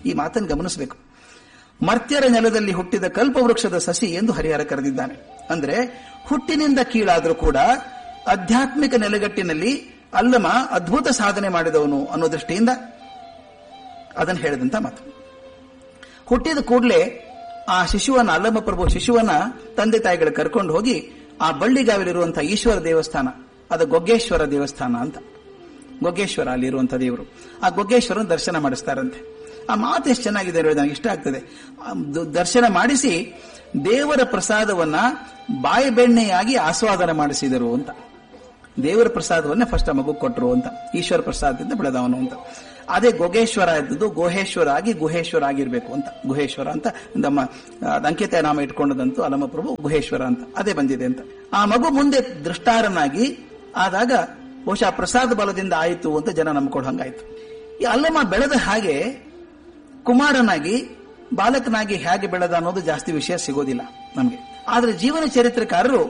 ಈ ಮಾತನ್ನು ಗಮನಿಸಬೇಕು ಮರ್ತ್ಯರ ನೆಲದಲ್ಲಿ ಹುಟ್ಟಿದ ಕಲ್ಪವೃಕ್ಷದ ಸಸಿ ಎಂದು ಹರಿಹರ ಕರೆದಿದ್ದಾನೆ ಅಂದ್ರೆ ಹುಟ್ಟಿನಿಂದ ಕೀಳಾದರೂ ಕೂಡ ಆಧ್ಯಾತ್ಮಿಕ ನೆಲೆಗಟ್ಟಿನಲ್ಲಿ ಅಲ್ಲಮ ಅದ್ಭುತ ಸಾಧನೆ ಮಾಡಿದವನು ಅನ್ನೋ ದೃಷ್ಟಿಯಿಂದ ಅದನ್ನು ಹೇಳಿದಂತ ಮಾತು ಹುಟ್ಟಿದ ಕೂಡಲೇ ಆ ಶಿಶುವನ್ನ ಅಲ್ಲಮ ಪ್ರಭು ಶಿಶುವನ್ನ ತಂದೆ ತಾಯಿಗಳು ಕರ್ಕೊಂಡು ಹೋಗಿ ಆ ಬಳ್ಳಿಗಾವಿಲಿರುವಂತಹ ಈಶ್ವರ ದೇವಸ್ಥಾನ ಅದು ಗೊಗ್ಗೇಶ್ವರ ದೇವಸ್ಥಾನ ಅಂತ ಗೊಗ್ಗೇಶ್ವರ ಅಲ್ಲಿರುವಂತಹ ದೇವರು ಆ ಗೊಗ್ಗೇಶ್ವರನ ದರ್ಶನ ಮಾಡಿಸ್ತಾರಂತೆ ಆ ಮಾತು ಎಷ್ಟು ಚೆನ್ನಾಗಿದೆ ಹೇಳಿ ನನಗೆ ಇಷ್ಟ ಆಗ್ತದೆ ಆ ದ- ದರ್ಶನ ಮಾಡಿಸಿ ದೇವರ ಪ್ರಸಾದವನ್ನ ಬಾಯಿ ಬೆಣ್ಣೆಯಾಗಿ ಆಸ್ವಾದನ ಮಾಡಿಸಿದರು ಅಂತ ದೇವರ ಪ್ರಸಾದವನ್ನೇ ಫಸ್ಟ್ ಆ ಮಗು ಕೊಟ್ಟರು ಅಂತ ಈಶ್ವರ ಪ್ರಸಾದದಿಂದ ಬೆಳೆದವನು ಅಂತ ಅದೇ ಗೊಗೇಶ್ವರ ಇದ್ದದ್ದು ಗುಹೇಶ್ವರ ಆಗಿ ಗುಹೇಶ್ವರ ಆಗಿರ್ಬೇಕು ಅಂತ ಗುಹೇಶ್ವರ ಅಂತ ನಮ್ಮ ಆ, ಅಂಕಿತ ನಾಮ ಇಟ್ಕೊಂಡದಂತೂ ಅಲಮ ಪ್ರಭು ಗುಹೇಶ್ವರ ಅಂತ ಅದೇ ಬಂದಿದೆ ಅಂತ ಆ ಮಗು ಮುಂದೆ ದೃಷ್ಟಾರನಾಗಿ ಆದಾಗ ಬಹುಶಃ ಆ ಪ್ರಸಾದ ಬಲದಿಂದ ಆಯಿತು ಅಂತ ಜನ ನಂಬ್ಕೊಂಡು ಹಂಗಾಯ್ತು ಈ ಅಲ್ಲಮ ಬೆಳೆದ ಹಾಗೆ ಕುಮಾರನಾಗಿ ಬಾಲಕನಾಗಿ ಹೇಗೆ ಬೆಳೆದ ಅನ್ನೋದು ಜಾಸ್ತಿ ವಿಷಯ ಸಿಗೋದಿಲ್ಲ ನಮಗೆ ಆದ್ರೆ ಜೀವನ ಚರಿತ್ರಕಾರರು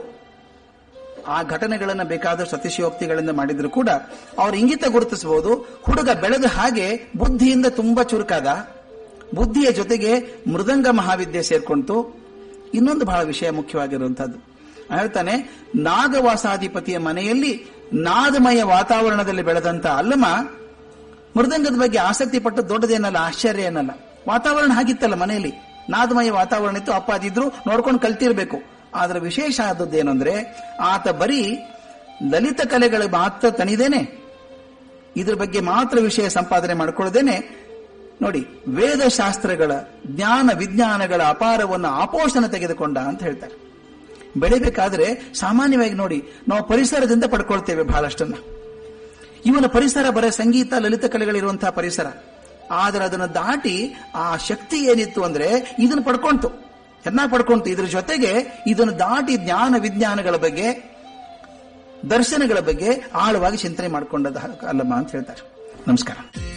ಆ ಘಟನೆಗಳನ್ನು ಬೇಕಾದಷ್ಟು ಅತಿಶಯೋಕ್ತಿಗಳಿಂದ ಮಾಡಿದ್ರು ಕೂಡ ಅವ್ರ ಇಂಗಿತ ಗುರುತಿಸಬಹುದು ಹುಡುಗ ಬೆಳೆದ ಹಾಗೆ ಬುದ್ಧಿಯಿಂದ ತುಂಬಾ ಚುರುಕಾದ ಬುದ್ಧಿಯ ಜೊತೆಗೆ ಮೃದಂಗ ಮಹಾವಿದ್ಯೆ ಸೇರ್ಕೊಂತು ಇನ್ನೊಂದು ಬಹಳ ವಿಷಯ ಮುಖ್ಯವಾಗಿರುವಂತಹದ್ದು ಹೇಳ್ತಾನೆ ನಾಗವಾಸಾಧಿಪತಿಯ ಮನೆಯಲ್ಲಿ ನಾದಮಯ ವಾತಾವರಣದಲ್ಲಿ ಬೆಳೆದಂತ ಅಲ್ಲಮ ಮೃದಂಗದ ಬಗ್ಗೆ ಆಸಕ್ತಿ ಪಟ್ಟು ದೊಡ್ಡದೇನಲ್ಲ ಆಶ್ಚರ್ಯ ಏನಲ್ಲ ವಾತಾವರಣ ಹಾಗಿತ್ತಲ್ಲ ಮನೆಯಲ್ಲಿ ನಾದಮಯ ವಾತಾವರಣ ಇತ್ತು ಅಪ್ಪ ಅದಿದ್ರು ನೋಡ್ಕೊಂಡು ಕಲ್ತಿರ್ಬೇಕು ಆದ್ರೆ ವಿಶೇಷ ಆದದ್ದು ಏನಂದ್ರೆ ಆತ ಬರೀ ಲಲಿತ ಕಲೆಗಳ ಮಾತ್ರ ತನಿದೇನೆ ಇದ್ರ ಬಗ್ಗೆ ಮಾತ್ರ ವಿಷಯ ಸಂಪಾದನೆ ಮಾಡ್ಕೊಳ್ಳದೇನೆ ನೋಡಿ ವೇದಶಾಸ್ತ್ರಗಳ ಜ್ಞಾನ ವಿಜ್ಞಾನಗಳ ಅಪಾರವನ್ನು ಆಪೋಷಣ ತೆಗೆದುಕೊಂಡ ಅಂತ ಹೇಳ್ತಾರೆ ಬೆಳಿಬೇಕಾದ್ರೆ ಸಾಮಾನ್ಯವಾಗಿ ನೋಡಿ ನಾವು ಪರಿಸರದಿಂದ ಪಡ್ಕೊಳ್ತೇವೆ ಬಹಳಷ್ಟನ್ನ ಇವನ ಪರಿಸರ ಬರ ಸಂಗೀತ ಲಲಿತ ಕಲೆಗಳಿರುವಂತಹ ಪರಿಸರ ಆದ್ರೆ ಅದನ್ನು ದಾಟಿ ಆ ಶಕ್ತಿ ಏನಿತ್ತು ಅಂದ್ರೆ ಇದನ್ನು ಪಡ್ಕೊಂತು ಚೆನ್ನಾಗಿ ಪಡ್ಕೊಂತು ಇದ್ರ ಜೊತೆಗೆ ಇದನ್ನು ದಾಟಿ ಜ್ಞಾನ ವಿಜ್ಞಾನಗಳ ಬಗ್ಗೆ ದರ್ಶನಗಳ ಬಗ್ಗೆ ಆಳವಾಗಿ ಚಿಂತನೆ ಮಾಡಿಕೊಂಡದ ಅಲ್ಲಮ್ಮ ಅಂತ ಹೇಳ್ತಾರೆ ನಮಸ್ಕಾರ